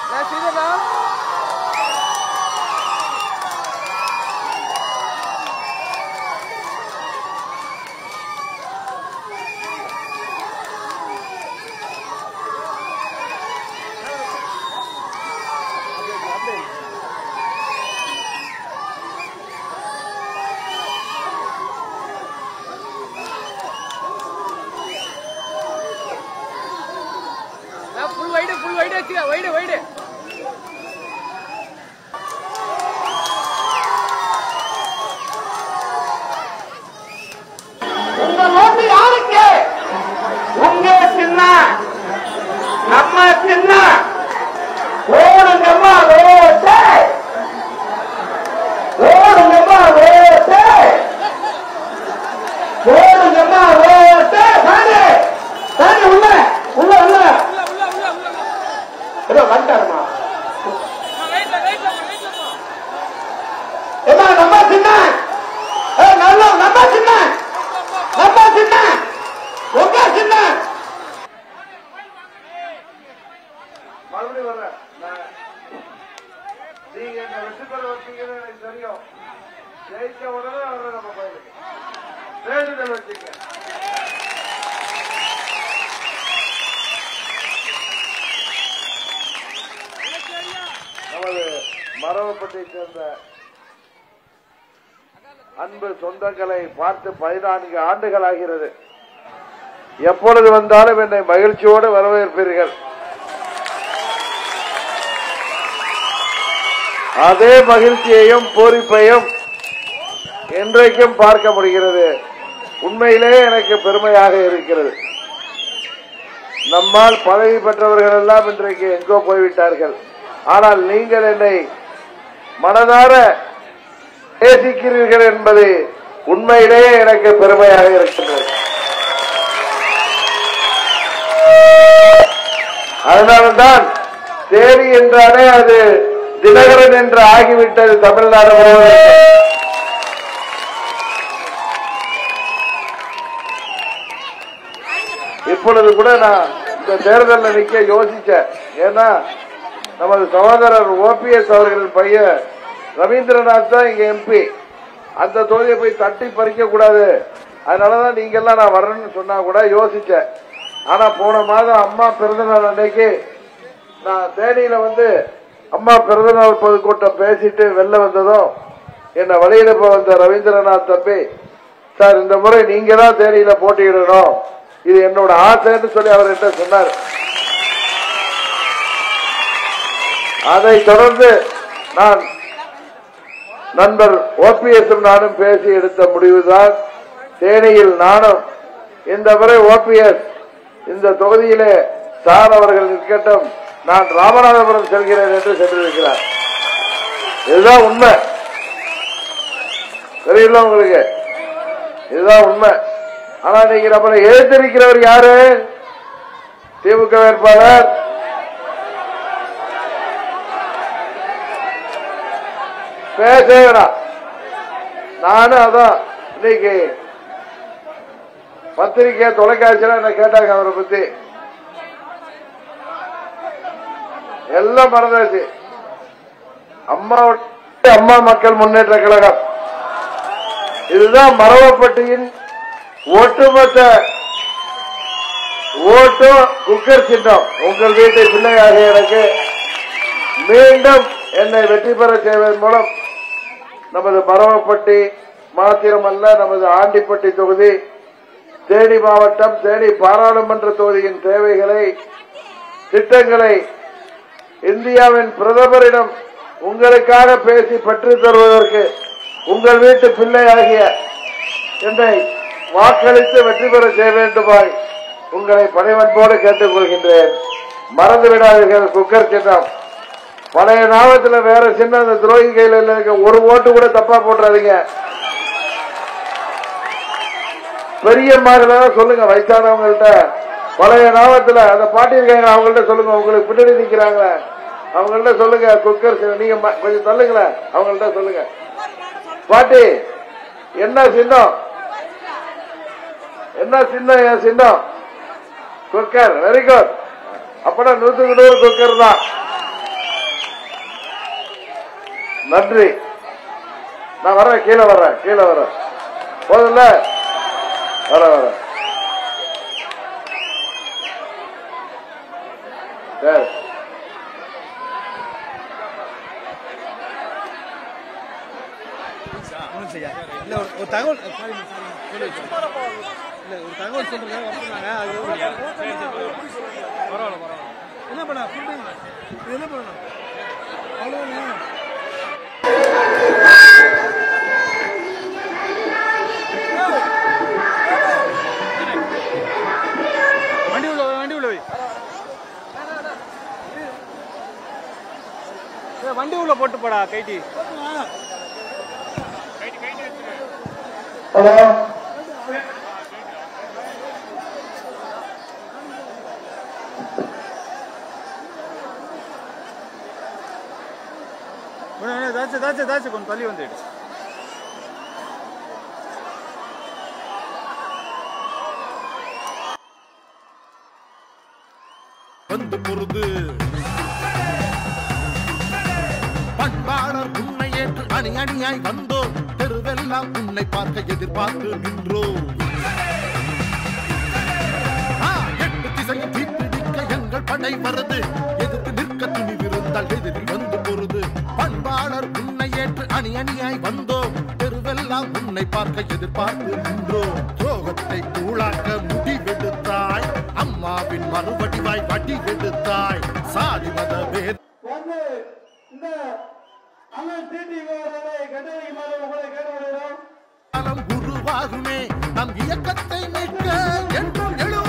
Full wide full wide வச்சுக்க wide wide உங்க note யாருக்கு உங்க சின்ன நம்ம சின்ன ஓடுங்கம்மா ஓட்டு ஓடுங்கம்மா ஓட்டு ஓடுங்கம்மா ஓட்டு தானே தானே உள்ள உள்ள உள்ள உள்ள உள்ள உள்ள உள்ள ஏதோ வந்துட்டாருமா ரைட்ல ரைட்ல ரைட்ல ஏமா நம்ம சின்ன ஏ நல்ல நம்ம சின்ன நம்ம சின்ன உங்க சின்ன மறுபடியும் வர்றேன் நான் நீங்க என்ன வெற்றி பெற வச்சீங்கன்னு எனக்கு தெரியும் ஜெயிச்ச உடனே வர்றேன் நம்ம கோயிலுக்கு வேண்டுதல் வச்சுக்க நமது மரவப்பட்டை சேர்ந்த அன்பு சொந்தங்களை பார்த்து பதினான்கு ஆண்டுகள் ஆகிறது எப்பொழுது வந்தாலும் என்னை மகிழ்ச்சியோடு வரவேற்பீர்கள் அதே மகிழ்ச்சியையும் பூரிப்பையும் இன்றைக்கும் பார்க்க முடிகிறது உண்மையிலே எனக்கு பெருமையாக இருக்கிறது நம்மால் பதவி பெற்றவர்கள் எல்லாம் இன்றைக்கு எங்கோ போய்விட்டார்கள் ஆனால் நீங்கள் என்னை மனதார நேசிக்கிறீர்கள் என்பது உண்மையிலேயே எனக்கு பெருமையாக இருக்கின்றது அதனால்தான் தேனி என்றாலே அது தினகரன் என்று ஆகிவிட்டது தமிழ்நாடு முழுவதும் இப்பொழுது கூட நான் இந்த தேர்தலில் நிக்க யோசிச்சேன் ஏன்னா நமது சகோதரர் ஓபிஎஸ் அவர்களின் பையன் ரவீந்திரநாத் தான் இங்க எம்பி அந்த தொகுதியை போய் தட்டி பறிக்க கூடாது அதனாலதான் நீங்க எல்லாம் நான் வரேன்னு சொன்னா கூட யோசிச்சேன் ஆனா போன மாதம் அம்மா பிறந்தநாள் அன்னைக்கு நான் தேனியில வந்து அம்மா பிறந்தநாள் பொதுக்கூட்டம் பேசிட்டு வெளில வந்ததும் என்ன வழியில போய் வந்த ரவீந்திரநாத் தம்பி சார் இந்த முறை நீங்க தான் தேனியில போட்டியிடணும் இது என்னோட ஆசைன்னு சொல்லி அவர் என்ன சொன்னார் அதை தொடர்ந்து நான் நண்பர் ஓபிஎஸ் நானும் பேசி எடுத்த முடிவுதான் தேனியில் நானும் இந்த முறை ஓபிஎஸ் இந்த தொகுதியிலே சார் அவர்கள் நிற்கட்டும் நான் ராமநாதபுரம் செல்கிறேன் என்று சென்றிருக்கிறார் இதுதான் உண்மை தெரியல உங்களுக்கு இதுதான் உண்மை ஆனா நீங்க நம்மளை எழுத்திருக்கிறவர் யாரு திமுக வேட்பாளர் பேசவே வேணாம் நானும் அதான் இன்னைக்கு பத்திரிக்கை தொலைக்காட்சியில என்ன கேட்டாங்க அவரை பத்தி எல்லாம் மறந்தாச்சு அம்மா அம்மா மக்கள் முன்னேற்ற கழகம் இதுதான் மரவப்பட்டியின் ஒட்டுமொத்த ஓட்டும் குக்கர் சின்னம் உங்கள் வீட்டை பிள்ளையாக எனக்கு மீண்டும் என்னை வெற்றி பெற செய்வதன் மூலம் நமது மரவப்பட்டி மாத்திரமல்ல நமது ஆண்டிப்பட்டி தொகுதி தேனி மாவட்டம் தேனி பாராளுமன்ற தொகுதியின் தேவைகளை திட்டங்களை இந்தியாவின் பிரதமரிடம் உங்களுக்காக பேசி பெற்றுத் தருவதற்கு உங்கள் வீட்டு பிள்ளையாகிய என்னை வாக்களித்து வெற்றி பெற செய்ய வேண்டுமாய் உங்களை பணிவன்போடு கேட்டுக் கொள்கின்றேன் மறந்து விடாதீர்கள் குக்கர் சின்னம் பழைய நாமத்துல வேற சின்ன அந்த துரோகி கையில இருக்க ஒரு ஓட்டு கூட தப்பா போட்டுறாதீங்க பெரியம்மாங்கள சொல்லுங்க வயசானவங்கள்ட்ட பழைய நாமத்துல அந்த பாட்டி இருக்காங்க அவங்கள்ட்ட சொல்லுங்க உங்களுக்கு பின்னாடி நிக்கிறாங்க அவங்கள்ட்ட சொல்லுங்க குக்கர் சின்னம். நீங்க ம- கொஞ்சம் தள்ளுங்களேன் அவங்கள்ட்ட சொல்லுங்க பாட்டி என்ன சின்னம் என்ன சின்னம் என் சின்னம் குக்கர் வெரி குட் அப்பனா நூத்துக்கு நூறு குக்கர் தான் நன்றி நான் வர்றேன் கீழே வர்றேன் கீழே வர்றேன் போதும்ல வர வர சரி ஒன்றும் செய்யா இல்லை ஒரு ஒரு தகவல் சாரி சாரி இல்லை ஒரு தகவல் சொல்றேன் வரணுங்க அது பரவாயில்ல பரவாயில்ல என்ன பண்ண ஃபுல் டைம் இது என்ன பண்ணணும் அவ்வளோதானே வண்டி உள்ள வை, வண்டி உள்ள வை. ஏய், வண்டி உள்ள போட்டு போடா கைட்டி ஹலோ ஏதாச்சும் ஏதாச்சும் ஏதாச்சும் கொஞ்சம் தள்ளி வந்துடு வந்து பொருது பண்பாளர் உன்னை ஏற்று அணி அணியாய் வந்தோம் தெருவெல்லாம் உன்னை பார்க்க எதிர்பார்த்து நின்றோம் ஆ, எட்டு திசையும் தீப்பிடிக்க எங்கள் படை வருது எதிர்த்து நிற்க துணிவிருந்தால் எதிரில் வந்து பொருது பண்பாளர் உன்னை ஏற்று அணி அணியாய் வந்தோம் தெருவெல்லாம் உன்னை பார்க்க எதிர்பார்த்து நின்றோம் துரோகத்தை தூளாக்க முடிவெடுத்தாய் அம்மாவின் மறுவடிவாய் வடிவெடுத்தாய் சாதி மத வேத வந்து இந்த அண்ணன் டிடி அவர்களை கண்டறியுமாறு உங்களை கேட்டுக்கொள்கிறோம் காலம் உருவாகுமே நம் இயக்கத்தை மீட்க என்றும் எழுவ